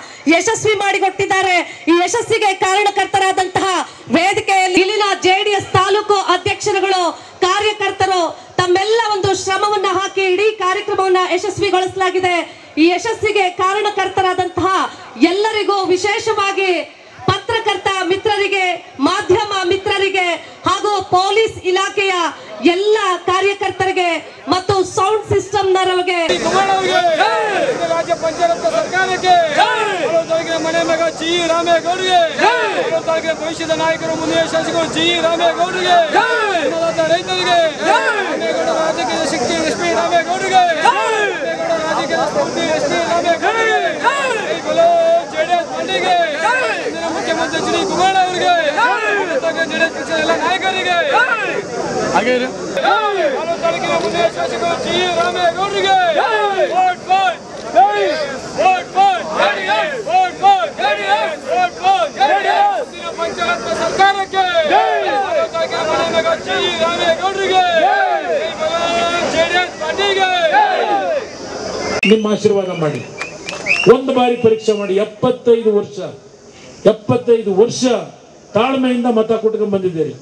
ಯಶಸ್ವಿ ಮಾಡಿಕೊಟ್ಟಿದ್ದಾರೆ ಈ ಯಶಸ್ಸಿಗೆ ಕಾರಣಕರ್ತರಾದಂತಹ ವೇದಿಕೆಯಲ್ಲಿ ಇಲ್ಲಿನ ಜೆಡಿಎಸ್ ತಾಲೂಕು ಅಧ್ಯಕ್ಷರುಗಳು ಕಾರ್ಯಕರ್ತರು ತಮ್ಮೆಲ್ಲ ಒಂದು ಶ್ರಮವನ್ನ ಹಾಕಿ ಇಡೀ ಕಾರ್ಯಕ್ರಮವನ್ನ ಯಶಸ್ವಿಗೊಳಿಸಲಾಗಿದೆ ಈ ಯಶಸ್ಸಿಗೆ ಕಾರಣಕರ್ತರಾದಂತಹ ಎಲ್ಲರಿಗೂ ವಿಶೇಷವಾಗಿ ಪತ್ರಕರ್ತ ಮಿತ್ರರಿಗೆ ಮಾಧ್ಯಮ ಮಿತ್ರರಿಗೆ ಹಾಗೂ ಪೊಲೀಸ್ ಇಲಾಖೆಯ ಎಲ್ಲ ಕಾರ್ಯಕರ್ತರಿಗೆ ಮತ್ತು ಸೌಂಡ್ ಸಿಸ್ಟಮ್ ನರವರಿಗೆ ಕುಮಾರವ್ರಿಗೆ ಕೇಂದ್ರ ರಾಜ್ಯ ಪಂಚಾಯತ್ ಸರ್ಕಾರಕ್ಕೆ ಹಲವು ತಾರೀಕಿನ ಮನೆ ಮಗ ಜಿ ರಾಮೇಗೌಡರಿಗೆ ಹಲವು ತಾರೀಕಿನ ಭವಿಷ್ಯದ ನಾಯಕರು ಮುಂದಿನ ಶಾಸಕರು ಜಿ ರಾಮೇಗೌಡರಿಗೆ ಅನ್ನದಾತ ರೈತರಿಗೆ ರಾಮೇಗೌಡ ರಾಜಕೀಯ ಶಕ್ತಿ ಎಸ್ ಪಿ ರಾಮೇಗೌಡರಿಗೆ ರಾಮೇಗೌಡ ರಾಜಕೀಯ ಸ್ಫೂರ್ತಿ ಎಸ್ ಪಿ ರಾಮೇಗೌಡರಿಗೆ ಜೈ ಬಲೋ ಜೆಡಿಎಸ್ ಮಂಡಿಗೆ ಇಂದಿನ ಮುಖ್ಯಮಂತ್ರಿ ಎಚ್ ಡಿ ಕುಮಾರ್ ಅವರಿಗೆ ಜೆಡಿಎಸ್ ಪಕ್ಷದ ಎಲ್ಲ ನಾಯಕರಿಗೆ ಹಲವು ತಾರೀಕಿನ ಮುಂದಿನ ಶಾಸಕರು ಜಿ ರಾಮೇಗೌಡರಿಗೆ vote for vote for JDS vote for JDS vote for JDS ಮುಂದಿನ ಪಂಚಾಯತ್ ಸರ್ಕಾರಕ್ಕೆ ಹಲವು ತಾರೀಕಿನ ಮನೆ ಮಗ ಜಿ ರಾಮೇಗೌಡರಿಗೆ ಜೆಡಿಎಸ್ ಪಾರ್ಟಿಗೆ ನಿಮ್ಮ ಆಶೀರ್ವಾದ ಮಾಡಿ ಒಂದು ಬಾರಿ ಪರೀಕ್ಷೆ ಮಾಡಿ ಎಪ್ಪತ್ತೈದು ವರ್ಷ ಎಪ್ಪತ್ತೈದು ವರ್ಷ ತಾಳ್ಮೆಯಿಂದ ಮತ ಕೊಟ್ಕೊಂಡು ಬಂದಿದ್ದೀರಿ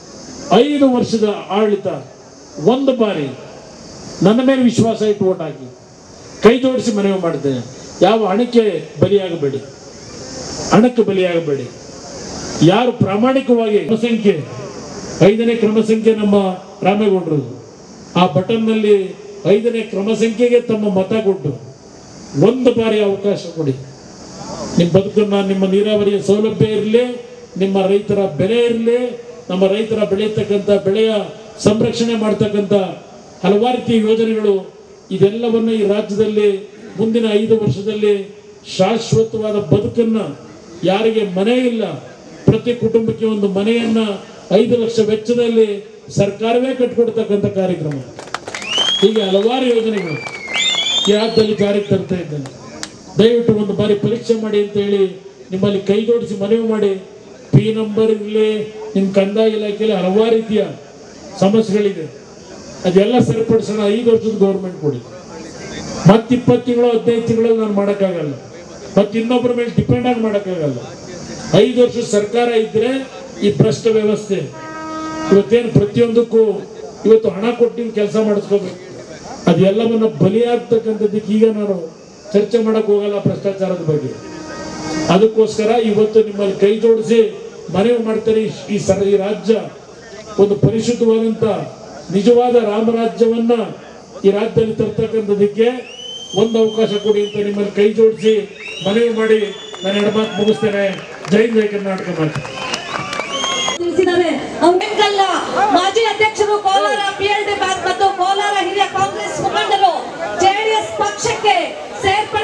ಐದು ವರ್ಷದ ಆಡಳಿತ ಒಂದು ಬಾರಿ ನನ್ನ ಮೇಲೆ ವಿಶ್ವಾಸ ಇಟ್ಟು ಓಟ್ ಹಾಕಿ ಕೈ ಜೋಡಿಸಿ ಮನವಿ ಮಾಡ್ತೇನೆ ಯಾವ ಹಣಕ್ಕೆ ಬಲಿಯಾಗಬೇಡಿ ಹಣಕ್ಕೆ ಬಲಿಯಾಗಬೇಡಿ ಯಾರು ಪ್ರಾಮಾಣಿಕವಾಗಿ ಕ್ರಮಸಂಖ್ಯೆ ಐದನೇ ಕ್ರಮಸಂಖ್ಯೆ ನಮ್ಮ ರಾಮೇಗೌಡರು ಆ ಬಟನ್ನಲ್ಲಿ ಐದನೇ ಕ್ರಮಸಂಖ್ಯೆಗೆ ತಮ್ಮ ಮತ ಕೊಟ್ಟು ಒಂದು ಬಾರಿ ಅವಕಾಶ ಕೊಡಿ ನಿಮ್ಮ ಬದುಕನ್ನ ನಿಮ್ಮ ನೀರಾವರಿಯ ಸೌಲಭ್ಯ ಇರಲಿ ನಿಮ್ಮ ರೈತರ ಬೆಲೆ ಇರಲಿ ನಮ್ಮ ರೈತರ ಬೆಳೆಯತಕ್ಕಂಥ ಬೆಳೆಯ ಸಂರಕ್ಷಣೆ ಮಾಡ್ತಕ್ಕಂಥ ಹಲವಾರು ರೀತಿಯ ಯೋಜನೆಗಳು ಇದೆಲ್ಲವನ್ನು ಈ ರಾಜ್ಯದಲ್ಲಿ ಮುಂದಿನ ಐದು ವರ್ಷದಲ್ಲಿ ಶಾಶ್ವತವಾದ ಬದುಕನ್ನ ಯಾರಿಗೆ ಮನೆ ಇಲ್ಲ ಪ್ರತಿ ಕುಟುಂಬಕ್ಕೆ ಒಂದು ಮನೆಯನ್ನ ಐದು ಲಕ್ಷ ವೆಚ್ಚದಲ್ಲಿ ಸರ್ಕಾರವೇ ಕಟ್ಕೊಡ್ತಕ್ಕಂಥ ಕಾರ್ಯಕ್ರಮ ಹೀಗೆ ಹಲವಾರು ಯೋಜನೆಗಳು ಈ ರಾಜ್ಯದಲ್ಲಿ ಜಾರಿಗೆ ತರ್ತಾ ಇದ್ದೇನೆ ದಯವಿಟ್ಟು ಒಂದು ಬಾರಿ ಪರೀಕ್ಷೆ ಮಾಡಿ ಅಂತ ಹೇಳಿ ನಿಮ್ಮಲ್ಲಿ ಕೈ ಜೋಡಿಸಿ ಮನವಿ ಮಾಡಿ ಪಿ ನಂಬರ್ ಇರಲಿ ನಿಮ್ಮ ಕಂದಾಯ ಇಲಾಖೆಯಲ್ಲಿ ಹಲವಾರು ರೀತಿಯ ಸಮಸ್ಯೆಗಳಿದೆ ಅದೆಲ್ಲ ಸರಿಪಡಿಸೋಣ ಐದು ವರ್ಷದ ಗೌರ್ಮೆಂಟ್ ಕೊಡಿ ಮತ್ತೆ ಇಪ್ಪತ್ತು ತಿಂಗಳು ಹದಿನೈದು ತಿಂಗಳಲ್ಲಿ ನಾನು ಮಾಡೋಕ್ಕಾಗಲ್ಲ ಮತ್ತೆ ಇನ್ನೊಬ್ಬರ ಮೇಲೆ ಡಿಪೆಂಡ್ ಆಗಿ ಮಾಡೋಕ್ಕಾಗಲ್ಲ ಐದು ವರ್ಷ ಸರ್ಕಾರ ಇದ್ರೆ ಈ ಭ್ರಷ್ಟ ವ್ಯವಸ್ಥೆ ಇವತ್ತೇನು ಪ್ರತಿಯೊಂದಕ್ಕೂ ಇವತ್ತು ಹಣ ಕೊಟ್ಟು ನೀವು ಕೆಲಸ ಮಾಡಿಸ್ಕೋಬೇಕು ಅದೆಲ್ಲವನ್ನ ಬಲಿಯಾಗ್ತಕ್ಕಂಥದ್ದಕ್ಕೆ ಈಗ ನಾನು ಚರ್ಚೆ ಮಾಡಕ್ ಹೋಗಲ್ಲ ಭ್ರಷ್ಟಾಚಾರದ ಬಗ್ಗೆ ಅದಕ್ಕೋಸ್ಕರ ಇವತ್ತು ನಿಮ್ಮಲ್ಲಿ ಕೈ ಜೋಡಿಸಿ ಮನವಿ ಮಾಡ್ತಾರೆ ಈ- ಈ ಸರ ಈ ರಾಜ್ಯ ಒಂದು ಪರಿಶುದ್ಧವಾದಂತ ನಿಜವಾದ ರಾಮರಾಜ್ಯವನ್ನ ಈ ರಾಜ್ಯದಲ್ಲಿ ತರ್ತಕ್ಕಂಥದಕ್ಕೆ ಒಂದು ಅವಕಾಶ ಕೊಡಿ ಅಂತ ನಿಮ್ಮಲ್ಲಿ ಕೈ ಜೋಡಿಸಿ ಮನವಿ ಮಾಡಿ ನಾನು ಎಡಮಾತು ಮುಗಿಸ್ತೇನೆ ಜೈ ಜೈ ಕರ್ನಾಟಕ ಮಾತು ತಿಳಿಸಿದ್ದಾರೆ ಅಂಬೇಡ್ಕಲ್ಲ ಮಾಜಿ ಅಧ್ಯಕ್ಷರು ಕೋಲಾರ ಪಿಎಲ್ಡಿ ಬ್ಯಾಂಕ್ ಮತ್ತು ಕೋಲಾರ ಹಿರಿಯ ಕಾಂಗ್ರೆಸ್ ಮುಖಂಡರು ಜೆಡಿಎಸ್ ಪಕ್ಷಕ್ಕೆ ಸೇರ್ಪಡೆ